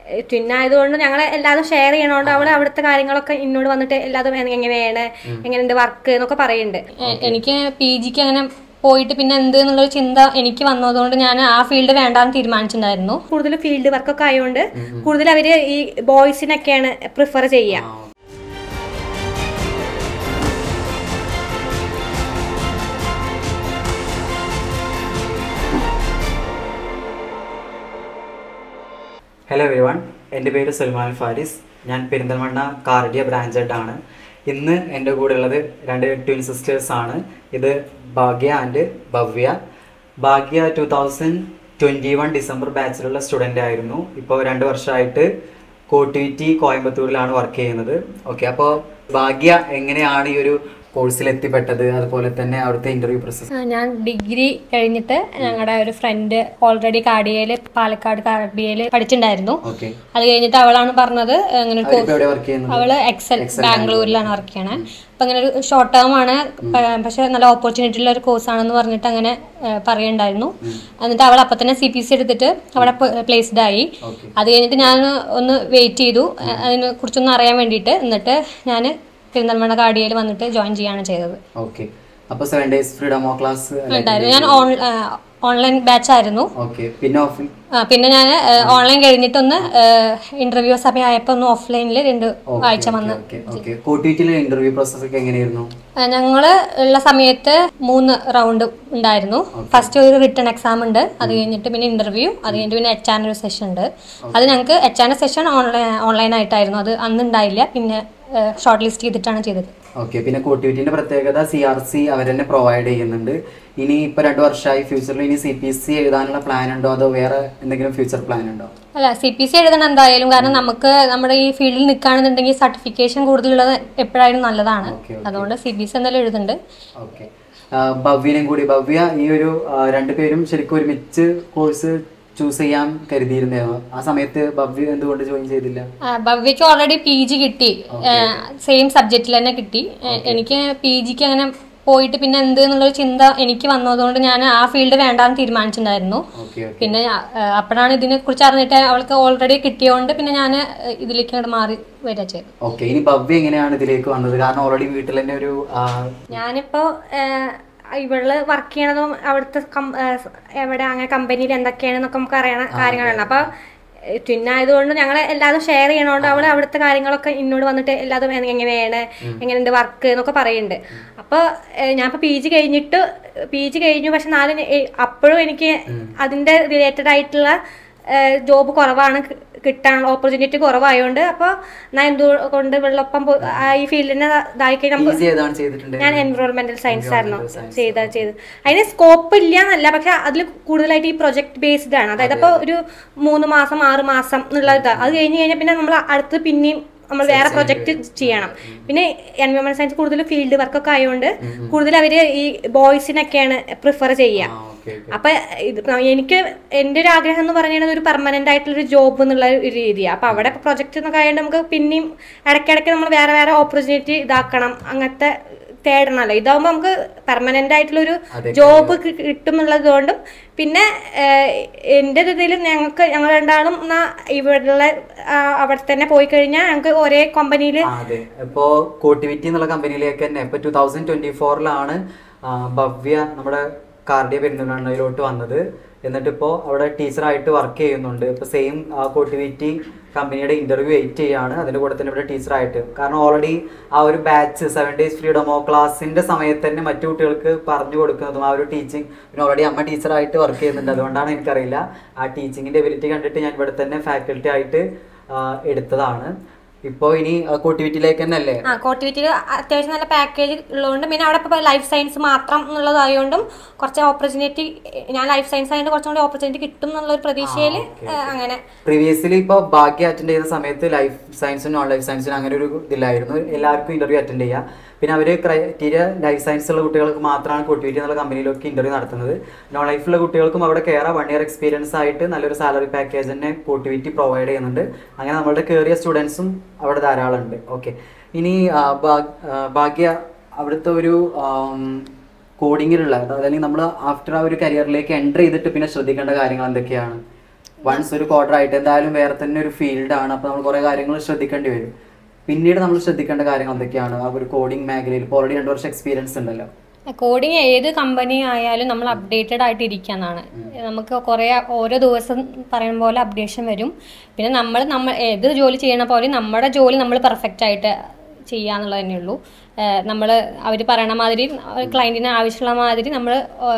Twin ആയതുകൊണ്ട് ഞങ്ങൾ എല്ലാതും ഷെയർ ചെയ്യണോണ്ട് അവള് അവിടുത്തെ കാര്യങ്ങളൊക്കെ എന്നോട് വന്നിട്ട് എല്ലാതും എ- എങ്ങനെയാണ് എങ്ങനെയുണ്ട് വർക്ക് എന്നൊക്കെ പറയുന്നുണ്ട് എ- എനിക്ക് പി ജിക്ക് അങ്ങനെ പോയിട്ട് പിന്നെ എന്ത് എന്നുള്ളൊരു ചിന്ത എനിക്ക് വന്നതുകൊണ്ട് ഞാൻ ആ ഫീൽഡ് വേണ്ടാന്ന് തീരുമാനിച്ചിട്ടുണ്ടായിരുന്നു കൂടുതൽ ഫീൽഡ് വർക്കൊക്കെ ആയതുകൊണ്ട് കൂടുതൽ അവര് ഈ ബോയ്സിനൊക്കെയാണ് പ്രിഫർ ചെയ്യുക ഹലോ എവരിവൺ എൻ്റെ പേര് സൽമാൻ ഫാരിസ് ഞാൻ പെരിന്തൽമണ്ണ കാർഡിയ ബ്രാഞ്ച് ഹെഡാണ് ഇന്ന് എൻ്റെ കൂടെ ഉള്ളത് രണ്ട് ട്വിൻ സിസ്റ്റേഴ്സ് ആണ് ഇത് ഭാഗ്യ and Bhavya Bhagya two thousand twenty one December ബാച്ചിലുള്ള സ്റ്റുഡൻ്റ് ആയിരുന്നു ഇപ്പോൾ രണ്ട് വർഷമായിട്ട് കോട്ടിവിറ്റി കോയമ്പത്തൂരിലാണ് വർക്ക് ചെയ്യുന്നത് ഓക്കെ അപ്പോൾ ഭാഗ്യ എങ്ങനെയാണ് ഈ ഒരു കോഴ്സിൽ എത്തിപ്പെട്ടത് അതുപോലെ തന്നെ അവിടുത്തെ ഇൻ്റർവ്യൂ പ്രോസസ്സ് ആ, ഞാൻ ഡിഗ്രി കഴിഞ്ഞിട്ട് ഞങ്ങളുടെ ഒരു ഫ്രണ്ട് ഓൾറെഡി കാർഡിയയിൽ പാലക്കാട് കാർഡിയയിൽ പഠിച്ചിട്ടുണ്ടായിരുന്നു ഓക്കെ അത് കഴിഞ്ഞിട്ട് അവളാണ് പറഞ്ഞത് അങ്ങനെ ഒരു അവരിപ്പോൾ എവിടെ വർക്ക് ചെയ്യുന്നത് അവള് എക്സൽ ബാംഗ്ലൂരിലാണ് വർക്ക് ചെയ്യണേ അപ്പൊ അങ്ങനെ ഒരു ഷോർട്ട് ടേം ആണ് പക്ഷെ നല്ല ഓപ്പർച്യൂണിറ്റി ഉള്ള ഒരു കോഴ്സ് ആണെന്ന് പറഞ്ഞിട്ട് അങ്ങനെ ഏഹ്, പറയുണ്ടായിരുന്നു എന്നിട്ട് അവൾ അപ്പൊ തന്നെ സി പി സി എടുത്തിട്ട് അവിടെ പ്ലേസ്ഡ് ആയി ഓക്കെ അത് കഴിഞ്ഞിട്ട് ഞാൻ ഒന്ന് വെയിറ്റ് ചെയ്തു ഏഹ്, അതിനെ കുറിച്ചൊന്ന് അറിയാൻ വേണ്ടിയിട്ട് എന്നിട്ട് ഞാൻ പെരിന്തൽമണ്ണ കാർഡിയയിൽ വന്നിട്ട് ജോയിൻ ചെയ്യാണ് ചെയ്തത് ഓക്കെ അപ്പോൾ സെവൻ ഡേയ്സ് ഫ്രീഡമോ ക്ലാസ് ഉണ്ടായിരുന്നു ഞാൻ ഓൺ ഓൺലൈൻ ബാച്ച് ആയിരുന്നു ഓക്കെ പിന്നെ ഓഫ് ആ, പിന്നെ ഞാൻ ഓൺലൈൻ കഴിഞ്ഞിട്ടൊന്ന് ഇന്റർവ്യൂ സമയമായപ്പോൾ ഒന്ന് ഓഫ്ലൈനിൽ രണ്ട് ആഴ്ച വന്ന് ഓക്കെ ഓക്കെ കോട്ടിവിറ്റിയിലെ ഇന്റർവ്യൂ പ്രോസസ് ഒക്കെ എങ്ങനെയായിരുന്നു ആ, ഞങ്ങള് ഉള്ള സമയത്ത് മൂന്ന് റൗണ്ട് ഉണ്ടായിരുന്നു ഫസ്റ്റ് ഒരു റിട്ടേൺ എക്സാം ഉണ്ട് അത് കഴിഞ്ഞിട്ട് പിന്നെ ഇന്റർവ്യൂ അത് കഴിഞ്ഞിട്ട് പിന്നെ എച്ച് ആൻ ഒരു സെഷൻ ഉണ്ട് അത് ഞങ്ങൾക്ക് എച്ച് ആൻ സെഷൻ ഓൺലൈൻ ഓൺലൈൻ ആയിട്ടായിരുന്നു അത് അന്ന് ഉണ്ടായില്ല പിന്നെ ഷോർട്ട് ലിസ്റ്റ് ചെയ്തിട്ടാണ് ചെയ്തത് ഓക്കെ പിന്നെ കോട്ടിവിറ്റിന്റെ പ്രത്യേകത സി ആർ സി അവർ തന്നെ പ്രൊവൈഡ് ചെയ്യുന്നുണ്ട് ഇനി ഇപ്പൊ രണ്ടു വർഷമായി ഫ്യൂച്ചറിൽ ഇനി സി പി സി എഴുതാനുള്ള പ്ലാൻ ഉണ്ടോ അതോ വേറെ എന്തെങ്കിലും ഫ്യൂച്ചർ പ്ലാൻ ഉണ്ടോ അല്ല സി പി സി എഴുതണം എന്തായാലും കാരണം നമുക്ക് നമ്മുടെ ഈ ഫീൽഡിൽ നിൽക്കുകയാണെന്നുണ്ടെങ്കിൽ സർട്ടിഫിക്കേഷൻ കൂടുതലുള്ളത് എപ്പോഴായാലും നല്ലതാണ് Okay, അതുകൊണ്ട് സി ബി സി എന്തായാലും എഴുതുന്നുണ്ട് ഓക്കെ ഭവ്യനും കൂടി ഭവ്യ ഈ ഒരു ആ, രണ്ടുപേരും ശരിക്കും ഒരുമിച്ച് കോഴ്സ് ചൂസ് ചെയ്യാൻ കരുതിയിരുന്നോ ആ സമയത്ത് ഭവ്യ എന്തുകൊണ്ട് ജോയിൻ ചെയ്തില്ല ആ, ഭവ്യക്ക് ഓൾറെഡി പി ജി കിട്ടി സെയിം സബ്ജക്റ്റിൽ തന്നെ കിട്ടി ഏ, എനിക്ക് പി ജിക്ക് അങ്ങനെ പോയിട്ട് പിന്നെ എന്ത് എന്നുള്ളൊരു ചിന്ത എനിക്ക് വന്നതുകൊണ്ട് ഞാൻ ആ ഫീൽഡ് വേണ്ടാന്ന് തീരുമാനിച്ചിട്ടുണ്ടായിരുന്നു ഓക്കെ ഓക്കെ പിന്നെ ആ, അപ്പോഴാണ് ഇതിനെ കുറിച്ച് അറിഞ്ഞിട്ട് അവൾക്ക് ഓൾറെഡി കിട്ടിയോണ്ട് പിന്നെ ഞാൻ ഇതിലേക്ക് അങ്ങോട്ട് മാറി വരിക ചെയ്തു ഓക്കെ ഇനി ഭവ്യ എങ്ങനെയാണ് ഇതിലേക്ക് വന്നത് കാരണം ഓൾറെഡി വീട്ടിൽ തന്നെ ഒരു ആ, ഞാനിപ്പോ ഏഹ്, ഇവള് വർക്ക് ചെയ്യണതും അവിടുത്തെ കം- ഏഹ്, എവിടെ അങ്ങനെ കമ്പനിയിൽ എന്തൊക്കെയാണെന്നൊക്കെ നമുക്ക് അറിയണ കാര്യങ്ങളാണ് അപ്പൊ ട്വിൻ ആയതുകൊണ്ട് ഞങ്ങൾ എല്ലാതും ഷെയർ ചെയ്യണോണ്ട് അവള് അവിടുത്തെ കാര്യങ്ങളൊക്കെ എന്നോട് വന്നിട്ട് എല്ലാതും എ- എങ്ങനെയാണ് എങ്ങനെയുണ്ട് വർക്ക് എന്നൊക്കെ പറയുന്നുണ്ട് അപ്പൊ ഏഹ്, ഞാൻ ഇപ്പൊ പി ജി കഴിഞ്ഞിട്ട് പി ജി കഴിഞ്ഞു പക്ഷെ നാല് അപ്പോഴും എനിക്ക് അതിന്റെ റിലേറ്റഡ് ആയിട്ടുള്ള ജോബ് കുറവാണ് കി- കിട്ടാനുള്ള ഓപ്പർച്യൂണിറ്റി കുറവായതുകൊണ്ട് അപ്പോൾ ഞാൻ എന്തുകൊണ്ട് വെള്ളപ്പം പോ- ആ ഈ ഫീൽഡിനെ ഇതായി കഴിഞ്ഞാൽ നമുക്ക് ഈസി ഏതാണ് ചെയ്തിട്ടുണ്ട് ഞാൻ എൻവയോൺമെന്റൽ സയൻസ് ആയിരുന്നു ചെയ്ത ചെയ്ത് അതിന് സ്കോപ്പ് ഇല്ല എന്നല്ല പക്ഷെ അതിൽ കൂടുതലായിട്ട് ഈ പ്രൊജക്ട് ബേസ്ഡ് ആണ് അതായത് അപ്പോൾ ഒരു മൂന്ന് മാസം ആറ് മാസം എന്നുള്ള ഇതാ അത് കഴിഞ്ഞ് കഴിഞ്ഞാൽ പിന്നെ നമ്മൾ അടുത്ത് പിന്നെയും നമ്മൾ വേറെ പ്രൊജക്ട് ചെയ്യണം പിന്നെ എൻവയോൺമെന്റ് സയൻസ് കൂടുതൽ ഫീൽഡ് വർക്കൊക്കെ ആയതുകൊണ്ട് കൂടുതൽ അവര് ഈ ബോയ്സിനൊക്കെയാണ് പ്രിഫർ ചെയ്യുക ആ ഓക്കെ ഓക്കെ അപ്പൊ ഇത് എനിക്ക് എന്റെ ഒരു ആഗ്രഹം എന്ന് പറയുന്നത് ഒരു പെർമനന്റ് ആയിട്ടുള്ള ഒരു ജോബ് എന്നുള്ള ഒരു രീതിയാണ് അപ്പൊ അവിടെ പ്രൊജക്ട് എന്നൊക്കെ ആയതുകൊണ്ട് നമുക്ക് പിന്നെയും ഇടയ്ക്കിടയ്ക്ക് നമ്മൾ വേറെ വേറെ ഓപ്പർച്യൂണിറ്റി ഇതാക്കണം അങ്ങനത്തെ തേടണമല്ലോ ഇതാവുമ്പോ നമുക്ക് പെർമനന്റ് ആയിട്ടുള്ള ഒരു അതെ, ജോബ് കിട്ടും എന്നുള്ളത് കൊണ്ടും പിന്നെ ഏഹ്, എന്റെ ഒരു ഇതിൽ ഞങ്ങൾക്ക് ഞങ്ങൾ രണ്ടാളും എന്നാ ഇവിടെയുള്ള ആ, അവിടെ തന്നെ പോയി കഴിഞ്ഞാൽ ഞങ്ങൾക്ക് ഒരേ കമ്പനിയിൽ ആ, അതെ ഇപ്പോ കോട്ടിവിറ്റി എന്നുള്ള കമ്പനിയിലേക്ക് തന്നെ ഇപ്പൊ ടൂ തൗസൻഡ് ട്വന്റി ഫോറിലാണ് ഭവ്യ നമ്മുടെ കാർഡിയ പെരുന്തൽമണ്ണയിലോട്ട് വന്നത് എന്നിട്ട് ഇപ്പോൾ അവിടെ ടീച്ചറായിട്ട് വർക്ക് ചെയ്യുന്നുണ്ട് ഇപ്പോൾ സെയിം കോട്ടിവിറ്റി കമ്പനിയുടെ ഇന്റർവ്യൂ വെയിറ്റ് ചെയ്യാണ് അതിന്റെ കൂടെ തന്നെ ഇവിടെ ടീച്ചറായിട്ട് കാരണം ഓൾറെഡി ആ ഒരു batch seven days free demo ക്ലാസ്സിന്റെ സമയത്ത് തന്നെ മറ്റു കുട്ടികൾക്ക് പറഞ്ഞു കൊടുക്കുന്നതും ആ ഒരു ടീച്ചിങ് പിന്നെ ഓൾറെഡി അമ്മ ടീച്ചറായിട്ട് വർക്ക് ചെയ്യുന്നുണ്ട് അതുകൊണ്ടാണ് എനിക്കറിയില്ല ആ ടീച്ചിങ്ങിന്റെ എബിലിറ്റി കണ്ടിട്ട് ഞാൻ ഇവിടെ തന്നെ ഫാക്കൽറ്റി ആയിട്ട് ആ, എടുത്തതാണ് ഇപ്പോൾ ഇനി കോട്ടിവിറ്റിയിലേക്ക് തന്നെ അല്ലേ ആ കോട്ടിവിറ്റിയിൽ അത്യാവശ്യം നല്ല പാക്കേജ് ഉള്ളതുകൊണ്ട് പിന്നെ അവിടെ ഇപ്പോൾ ലൈഫ് സയൻസ് മാത്രം എന്നുള്ളതായതുകൊണ്ടും കുറച്ച് ഓപ്പർച്യൂണിറ്റി ഞാൻ ലൈഫ് സയൻസ് ആയതുകൊണ്ട് കുറച്ചും കൂടി ഓപ്പർച്യൂണിറ്റി കിട്ടും എന്നുള്ള ഒരു പ്രതീക്ഷയിൽ അങ്ങനെ പ്രീവിയസ്ലി ഇപ്പോൾ ബാക്കി അറ്റൻഡ് ചെയ്യുന്ന സമയത്ത് ലൈഫ് സയൻസും നോൺ ലൈഫ് സയൻസിനും അങ്ങനെ ഒരു ഇതില്ലായിരുന്നു എല്ലാവർക്കും ഇന്റർവ്യൂ അറ്റൻഡ് ചെയ്യാം പിന്നെ അവർ ക്രൈറ്റീരിയ ലൈഫ് സയൻസ് ഉള്ള കുട്ടികൾക്ക് മാത്രമാണ് കോട്ടിവിറ്റി എന്നുള്ള കമ്പനിയിലൊക്കെ ഇന്റർവ്യൂ നടത്തുന്നത് നോൺ ലൈഫിലുള്ള കുട്ടികൾക്കും അവിടെ കയറാം വൺ ഇയർ എക്സ്പീരിയൻസ് ആയിട്ട് നല്ലൊരു സാലറി പാക്കേജ് തന്നെ കോട്ടിവിറ്റി പ്രൊവൈഡ് ചെയ്യുന്നുണ്ട് അങ്ങനെ നമ്മളുടെ കയറിയ സ്റ്റുഡൻസും അവിടെ ധാരാളം ഉണ്ട് ഓക്കെ ഇനി ആ, ഭാ- ആ, ഭാഗ്യ അവിടുത്തെ ഒരു കോഡിങ്ങിലുള്ള അല്ലെങ്കിൽ നമ്മൾ ആഫ്റ്റർ ആ ഒരു കരിയറിലേക്ക് എൻ്റർ ചെയ്തിട്ട് പിന്നെ ശ്രദ്ധിക്കേണ്ട കാര്യങ്ങൾ എന്തൊക്കെയാണ് വൺസ് ഒരു ക്വാർട്ടർ ആയിട്ട് എന്തായാലും വേറെ തന്നെ ഒരു ഫീൽഡാണ് അപ്പോൾ നമ്മൾ കുറേ കാര്യങ്ങൾ ശ്രദ്ധിക്കേണ്ടി വരും പിന്നീട് നമ്മൾ ശ്രദ്ധിക്കേണ്ട കാര്യങ്ങൾ എന്തൊക്കെയാണ് ആ ഒരു കോഡിംഗ് മേഖലയിൽ ഇപ്പോൾ ഓൾറെഡി രണ്ട് വർഷം എക്സ്പീരിയൻസ് ഉണ്ടല്ലോ കോഡിങ് ഏത് കമ്പനി ആയാലും നമ്മൾ അപ്ഡേറ്റഡ് ആയിട്ട് ഇരിക്കാന്നാണ് നമുക്ക് കുറേ ഓരോ ദിവസം പറയും പോലെ അപ്ഡേഷൻ വരും പിന്നെ നമ്മൾ നമ്മൾ ഏത് ജോലി ചെയ്യണ പോലെ നമ്മുടെ ജോലി നമ്മൾ പെർഫെക്റ്റ് ആയിട്ട് ചെയ്യാന്നുള്ളത് തന്നെ ഉള്ളൂ നമ്മൾ അവർ പറയണ മാതിരി ക്ലയൻറ്റിന് ആവശ്യമുള്ള മാതിരി നമ്മൾ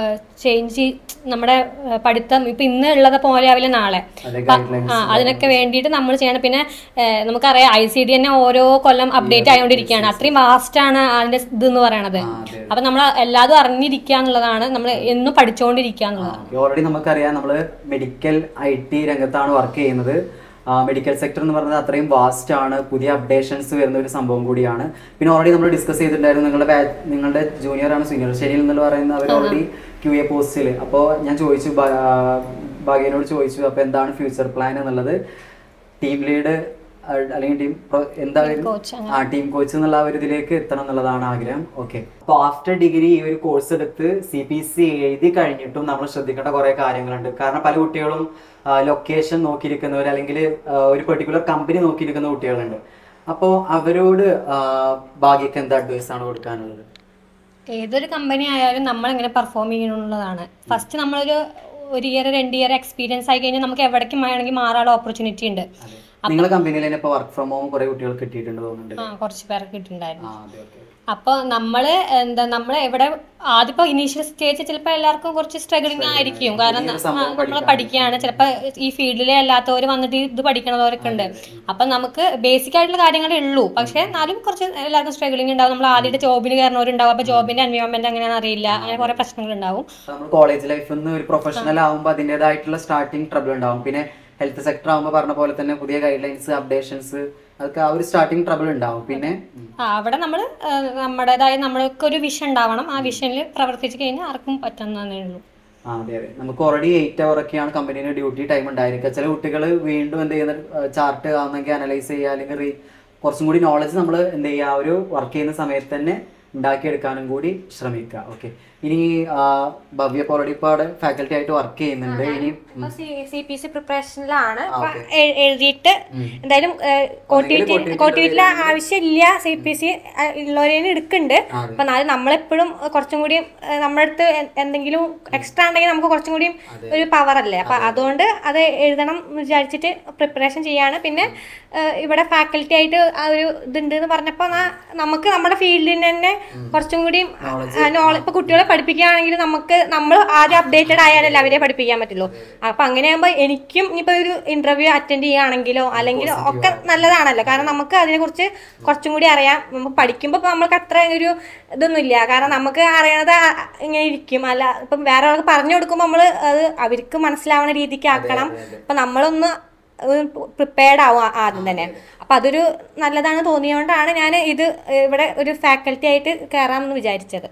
ചേഞ്ച് നമ്മുടെ ഏഹ്, പഠിത്തം ഇപ്പം ഇന്ന് ഉള്ളത് പോലെ ആവില്ല നാളെ അതെ അപ്പൊ, ഗൈഡ് ലൈൻസ് ആ അതിനൊക്കെ വേണ്ടിയിട്ട് നമ്മൾ ചെയ്യണം പിന്നെ ഏഹ്, നമുക്കറിയാം ഐ സി ഡി തന്നെ ഓരോ കൊല്ലം അപ്ഡേറ്റ് ആയതുകൊണ്ടിരിക്കുകയാണ് അത്രയും വാസ്റ്റ് ആണ് അതിന്റെ ഇത് എന്ന് പറയണത് അതെ. അപ്പൊ നമ്മൾ എല്ലാതും അറിഞ്ഞിരിക്കുക എന്നുള്ളതാണ് നമ്മൾ എന്നും പഠിച്ചുകൊണ്ടിരിക്കുക എന്നുള്ളതാണ് ഓൾറെഡി നമുക്കറിയാം നമ്മൾ മെഡിക്കൽ ഐ ടി രംഗത്താണ് വർക്ക് ചെയ്യുന്നത് മെഡിക്കൽ സെക്ടർ എന്ന് പറയുന്നത് അത്രയും വാസ്റ്റ് ആണ് പുതിയ അപ്ഡേഷൻസ് വരുന്ന ഒരു സംഭവം കൂടിയാണ് പിന്നെ ഓൾറെഡി നമ്മൾ ഡിസ്കസ് ചെയ്തിട്ടുണ്ടായിരുന്നു നിങ്ങളുടെ ബാ- നിങ്ങളുടെ ജൂനിയർ ആണ് സീനിയർ ശരിയിൽ എന്നുള്ള പറയുന്ന അവർ ഓൾറെഡി ക്യു എ പോസ്റ്റിൽ അപ്പോൾ ഞാൻ ചോദിച്ചു ഭാ- ആ, ഭാഗ്യനോട് ചോദിച്ചു അപ്പോൾ എന്താണ് ഫ്യൂച്ചർ പ്ലാൻ എന്നുള്ളത് ടീം ലീഡ് അല്ലെങ്കിൽ ടീം എന്തായാലും coach ആ ടീം കോച്ച് എന്നുള്ള ആ ഒരു ഇതിലേക്ക് എത്തണം എന്നുള്ളതാണ് ആഗ്രഹം ഓക്കെ അപ്പോൾ ആഫ്റ്റർ ഡിഗ്രി ഈ ഒരു കോഴ്സ് എടുത്ത് സി പി സി എഴുതി കഴിഞ്ഞിട്ടും നമ്മൾ ശ്രദ്ധിക്കേണ്ട കുറേ കാര്യങ്ങളുണ്ട് കാരണം പല കുട്ടികളും ലൊക്കേഷൻ നോക്കിയിരിക്കുന്നവർ അല്ലെങ്കിൽ ഒരു പെർട്ടിക്കുലർ കമ്പനി നോക്കിയിരിക്കുന്ന കുട്ടികളുണ്ട് അപ്പോൾ അവരോട് ആ, ഭാഗ്യക്ക് എന്ത് അഡ്വൈസ് ആണ് കൊടുക്കാനുള്ളത് ഏതൊരു കമ്പനി ആയാലും നമ്മൾ എങ്ങനെ പെർഫോം ചെയ്യണമെന്നുള്ളതാണ് ഫസ്റ്റ് നമ്മളൊരു ഒരു ഇയർ രണ്ട് ഇയർ എക്സ്പീരിയൻസ് ആയി കഴിഞ്ഞാൽ നമുക്ക് എവിടേക്കും വേണമെങ്കിൽ മാറാനുള്ള ഓപ്പർച്യൂണിറ്റി ഉണ്ട് നിങ്ങളുടെ കമ്പനിയിൽ തന്നെ ഇപ്പോൾ വർക്ക് ഫ്രം ഹോം കുറേ കുട്ടികൾ കിട്ടിയിട്ടുണ്ട് തോന്നുന്നുണ്ട് ആ കുറച്ച് പേർക്ക് കിട്ടിയിട്ടുണ്ടായിരുന്നു ആ അതെ ഓക്കെ അപ്പോൾ നമ്മൾ എന്താ നമ്മൾ എവിടെ ആദ്യം ഇപ്പോൾ ഇനീഷ്യൽ സ്റ്റേജ് ചിലപ്പോൾ എല്ലാവർക്കും കുറച്ച് സ്ട്രഗിളിങ് ആയിരിക്കും കാരണം നമ്മൾ പഠിക്കുകയാണ് ചിലപ്പോൾ ഈ ഫീൽഡിലെ അല്ലാത്തവർ വന്നിട്ട് ഇത് പഠിക്കണവരൊക്കെ ഉണ്ട് അപ്പം നമുക്ക് ബേസിക് ആയിട്ടുള്ള കാര്യങ്ങളേ ഉള്ളൂ പക്ഷേ എന്നാലും കുറച്ച് എല്ലാവർക്കും സ്ട്രഗിളിങ് ഉണ്ടാവും നമ്മൾ ആദ്യമായിട്ട് ജോബിന് കയറുന്നവരുണ്ടാവും അപ്പോൾ ജോബിന്റെ എൻവയോൺമെന്റ് എങ്ങനെയാണെന്ന് അറിയില്ല അങ്ങനെ കുറേ പ്രശ്നങ്ങൾ ഉണ്ടാവും നമ്മൾ കോളേജ് ലൈഫിൽ നിന്ന് ഒരു പ്രൊഫഷണൽ ആകുമ്പോൾ അതിൻ്റെതായിട്ടുള്ള സ്റ്റാർട്ടിങ് ട്രബിൾ ഉണ്ടാവും പിന്നെ ഹെൽത്ത് സെക്ടർ ആകുമ്പോൾ പറഞ്ഞ പോലെ തന്നെ പുതിയ ഗൈഡ് ലൈൻസ് അപ്ഡേഷൻസ് അതൊക്കെ ആ ഒരു സ്റ്റാർട്ടിങ് ട്രബിൾ ഉണ്ടാവും പിന്നെ ആ അവിടെ നമ്മൾ നമ്മുടേതായ നമ്മൾക്കൊരു വിഷൻ ഉണ്ടാവണം ആ വിഷനിൽ പ്രവർത്തിച്ച് കഴിഞ്ഞാൽ ആർക്കും പറ്റുന്നതേ ഉള്ളൂ ആ അതെ അതെ നമുക്ക് ഓൾറെഡി എയ്റ്റ് അവർ ഒക്കെയാണ് കമ്പനിയുടെ ഡ്യൂട്ടി ടൈം ഉണ്ടായിരിക്കുക ചില കുട്ടികൾ വീണ്ടും എന്ത് ചെയ്യുന്ന ചാർട്ട് ആവുന്നെങ്കിൽ അനലൈസ് ചെയ്യുക അല്ലെങ്കിൽ റീ കുറച്ചും കൂടി നോളജ് നമ്മൾ എന്ത് ചെയ്യുക ആ ഒരു വർക്ക് ചെയ്യുന്ന സമയത്ത് തന്നെ ഉണ്ടാക്കിയെടുക്കാനും കൂടി ശ്രമിക്കുക ഓക്കെ ഇനി ആ, ഭവ്യ ഇപ്പോൾ ഓൾറെഡി ഇപ്പോൾ അവിടെ ഫാക്കൽറ്റി ആയിട്ട് വർക്ക് ചെയ്യുന്നുണ്ട് ഇനി ഉം. സി പി സി പ്രിപ്പറേഷനിലാണ് ആ, okay. എഴുതിയിട്ട് എന്തായാലും കോട്ടിവിറ്റി കോട്ടിവിറ്റിലെ ആവശ്യമില്ല സി പി സി ഉള്ളവരെ എടുക്കുന്നുണ്ട് ആ, അതെ. അപ്പൊ എന്നാലും നമ്മളെപ്പോഴും കുറച്ചും കൂടി ഏഹ്, നമ്മുടെ അടുത്ത് എ- എന്തെങ്കിലും എക്സ്ട്രാ ഉണ്ടെങ്കിൽ നമുക്ക് കുറച്ചും കൂടി ഒരു പവർ അല്ലേ അപ്പൊ അതുകൊണ്ട് അത് എഴുതണം എന്ന് വിചാരിച്ചിട്ട് പ്രിപ്പറേഷൻ ചെയ്യാണ് പിന്നെ ഏഹ്, ഇവിടെ ഫാക്കൽറ്റി ആയിട്ട് ആ ഒരു ഇതുണ്ട് എന്ന് പറഞ്ഞപ്പോ നാ- നമുക്ക് നമ്മുടെ ഫീൽഡിന് തന്നെ കുറച്ചും കൂടി നോളജ് ഇപ്പൊ കുട്ടികളെ പഠിപ്പിക്കുകയാണെങ്കിൽ നമുക്ക് നമ്മൾ ആദ്യം അപ്ഡേറ്റഡ് ആയാലല്ലേ അവരെ പഠിപ്പിക്കാൻ പറ്റുള്ളൂ അപ്പൊ അങ്ങനെയാകുമ്പോ എനിക്കും ഇനിയിപ്പോ ഒരു ഇന്റർവ്യൂ അറ്റൻഡ് ചെയ്യുകയാണെങ്കിലോ അല്ലെങ്കിൽ ഒക്കെ നല്ലതാണല്ലോ കാരണം നമുക്ക് അതിനെക്കുറിച്ച് കുറച്ചും കൂടി അറിയാം നമുക്ക് പഠിക്കുമ്പോൾ ഇപ്പൊ നമ്മൾക്ക് അത്ര ഒരു ഇതൊന്നുമില്ല കാരണം നമുക്ക് അറിയണത് ആ- ഇങ്ങനെ ഇരിക്കും അല്ല ഇപ്പം വേറെ ആൾക്ക് പറഞ്ഞു കൊടുക്കുമ്പോൾ നമ്മൾ അത് അവർക്ക് മനസ്സിലാവുന്ന രീതിക്ക് ആക്കണം അപ്പൊ നമ്മളൊന്ന് പ്രിപ്പയർഡ് ആവും ആ- ആദ്യം തന്നെ അപ്പൊ അതൊരു നല്ലതാണ് തോന്നിയോണ്ടാണ് ഞാൻ ഇത് ഇവിടെ ഒരു ഫാക്കൽറ്റി ആയിട്ട് കയറാമെന്ന് വിചാരിച്ചത്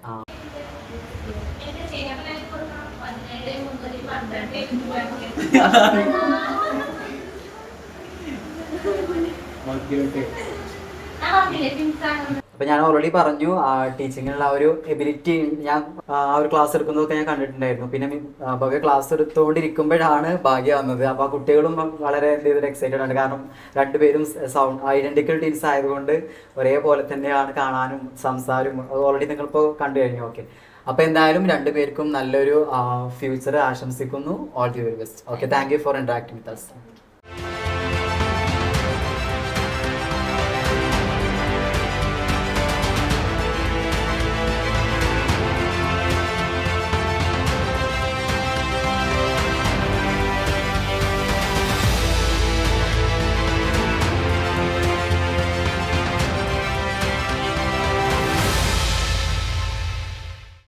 അപ്പൊ ഞാൻ ഓൾറെഡി പറഞ്ഞു ടീച്ചിങ്ങിനുള്ള ആ ഒരു എബിലിറ്റി ഞാൻ ആ ആ ഒരു ക്ലാസ് എടുക്കുന്നതൊക്കെ ഞാൻ കണ്ടിട്ടുണ്ടായിരുന്നു പിന്നെ മി- ആ, ഭവ്യ ക്ലാസ് എടുത്തുകൊണ്ടിരിക്കുമ്പോഴാണ് ഭാഗ്യ വന്നത് അപ്പൊ ആ കുട്ടികളും വളരെ എന്ത് ചെയ്തിട്ട് എക്സൈറ്റഡ് ആണ് കാരണം രണ്ടുപേരും സൗണ്ട് ഐഡന്റിക്കൽ ടീംസ് ആയതുകൊണ്ട് ഒരേപോലെ തന്നെയാണ് കാണാനും സംസാരവും ഓൾറെഡി നിങ്ങളിപ്പോൾ കണ്ടു കഴിഞ്ഞു ഓക്കെ അപ്പൊ എന്തായാലും രണ്ടുപേർക്കും നല്ലൊരു ഫ്യൂച്ചർ ആശംസിക്കുന്നു all the very best okay thank you for interacting with us